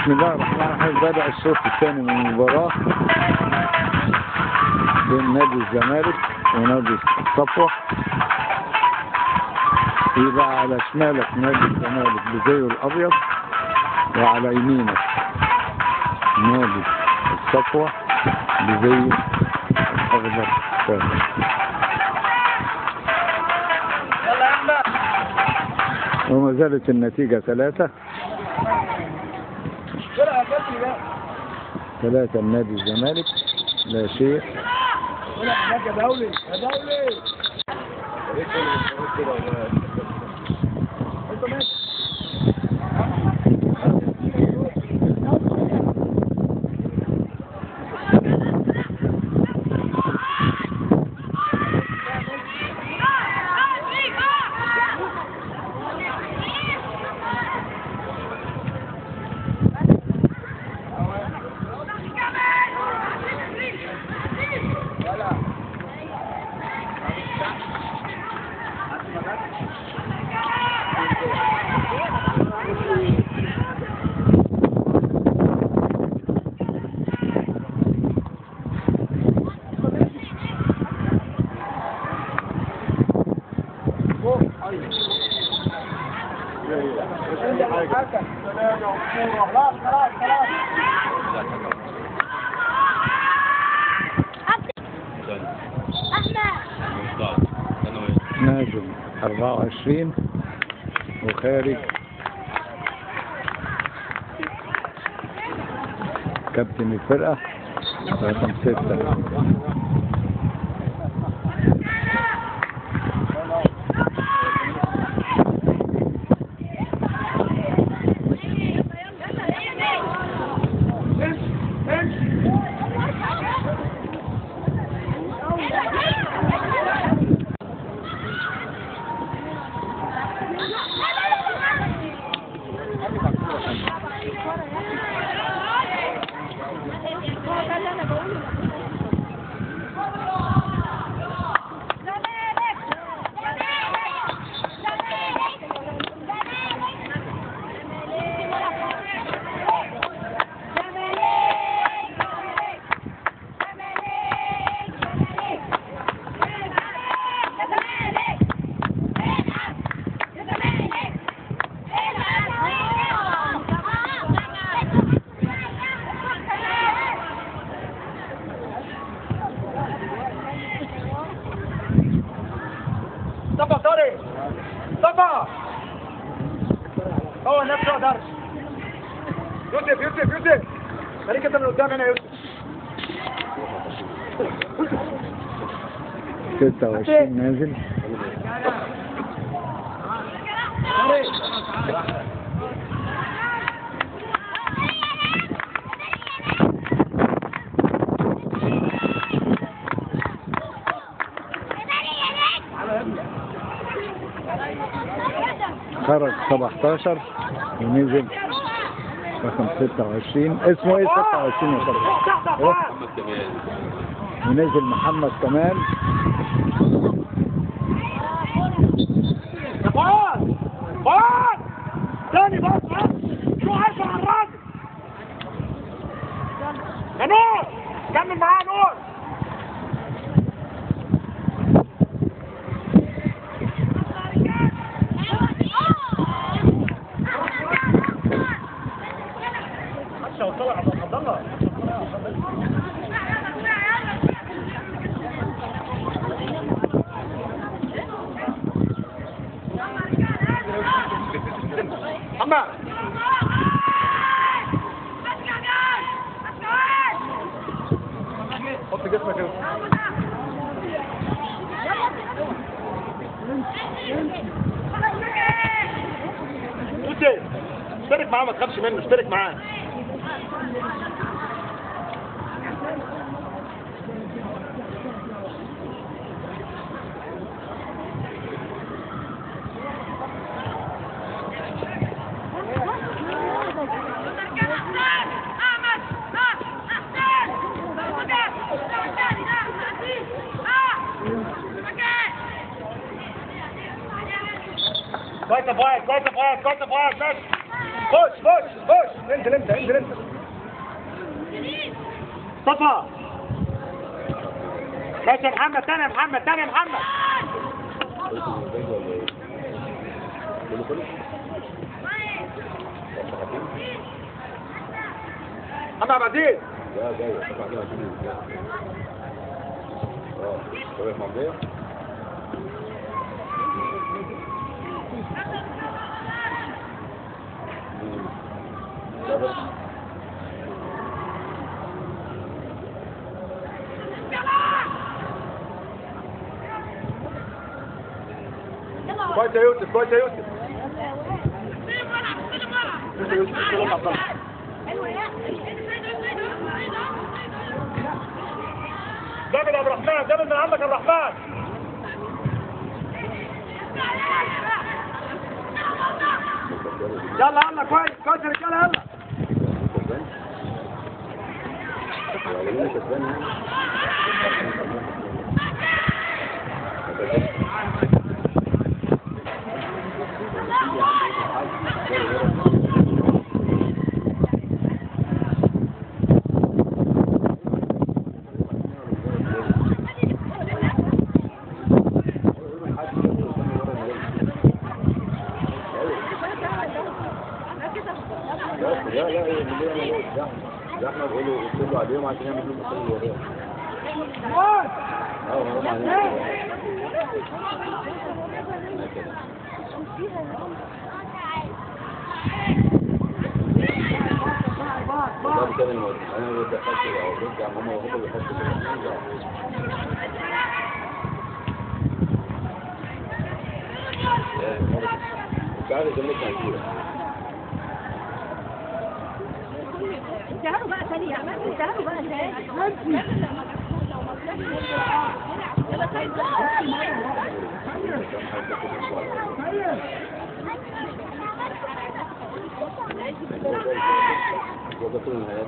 بسم الله الرحمن الرحيم بدأ الشوط الثاني من المباراة بين نادي الزمالك ونادي الصفوة يبقى على شمالك نادي الزمالك بزيه الأبيض وعلى يمينك نادي الصفوة بزيه الأخضر الثاني يلا يا احمد وما زالت النتيجة ثلاثة فرقه فتري بقى ثلاثة لنادي الزمالك لا شيء فرقه هناك يا دولي يا دولي انت ماشي خلاص خلاص خلاص نازل 24 وخارج كابتن الفرقة رقم ستة صفا طارق صفا هو نفسه ما قدرش يوسف يوسف يوسف خليك انت من قدام هنا يا يوسف 26 نازل طارق خرج 17 ونزل رقم 26 اسمه ايه 26 يا شباب تحت إيه؟ أفعال. ونزل محمد كمال يا فؤاد فؤاد تاني بس بس شو عايز على الراجل يا نور كمل معاه نور محدش هيوصلك عبد عبد الله محمد حط جسمك كده يوسف اشترك معاه ما تخافش منه اشترك معاه كويس يا فؤاد كويس يا فؤاد كويس يا فؤاد بس خش خش خش انزل انت انزل انت صفا ماشي يا محمد تاني يا محمد تاني يا محمد محمد عبد العزيز لا جاي طبعا كده عشان اه طيب معديه كويس يا يوسف كويس يا يوسف كويس يا يوسف كويس يا عبد الله جابر عبد الرحمن جابر من عندك يا عبد الرحمن يلا يلا كويس كويس يا رجاله يلا كسبان كسبان يعني لا لا لا اللي انا ده ده احنا بقول له قلت له عليهم عشان يعمل لهم كل وراهم اه هم عليهم ده كان الموضوع انا اللي دخلت او رجع ماما وهو اللي دخلت مش عارف ده كان كده انتهوا بقى سريع انتهوا بقى سريع وده كل النهايات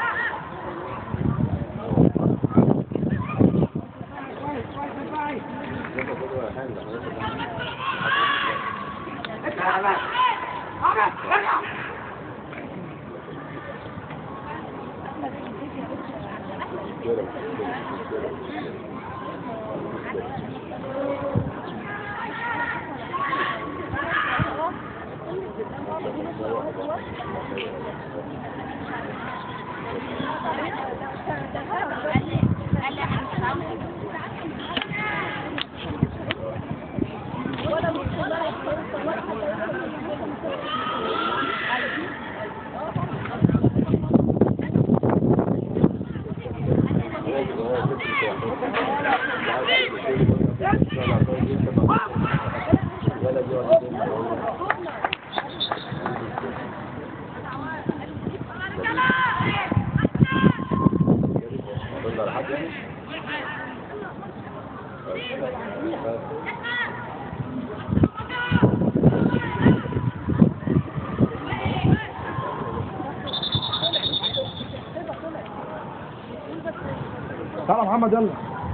تعالى محمد يلا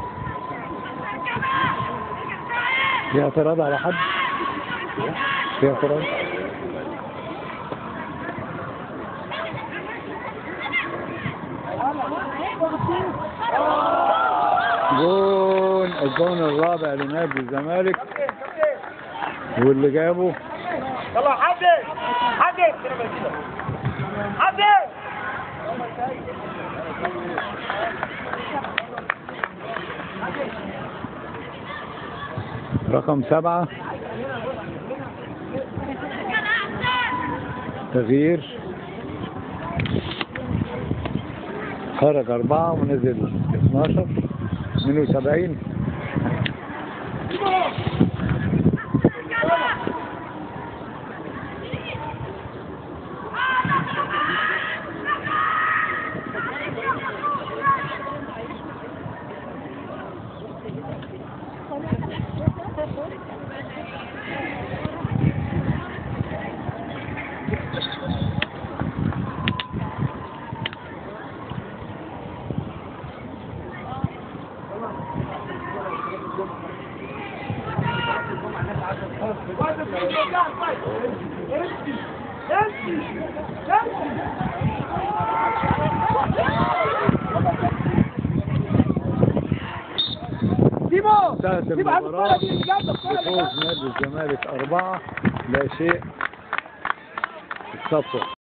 في اعتراض على حد؟ في اعتراض؟ جون الجون الرابع لنادي الزمالك واللي جابه يلا حدد حدد حدد رقم سبعة تغيير خرج أربعة ونزل 12 72 كويس امشي امشي سيبو انتهت سيبو هات المباراة الكرة دي اللي جنبك الكرة اللي بفوز جنبك. نادي الزمالك أربعة لا شيء الصفر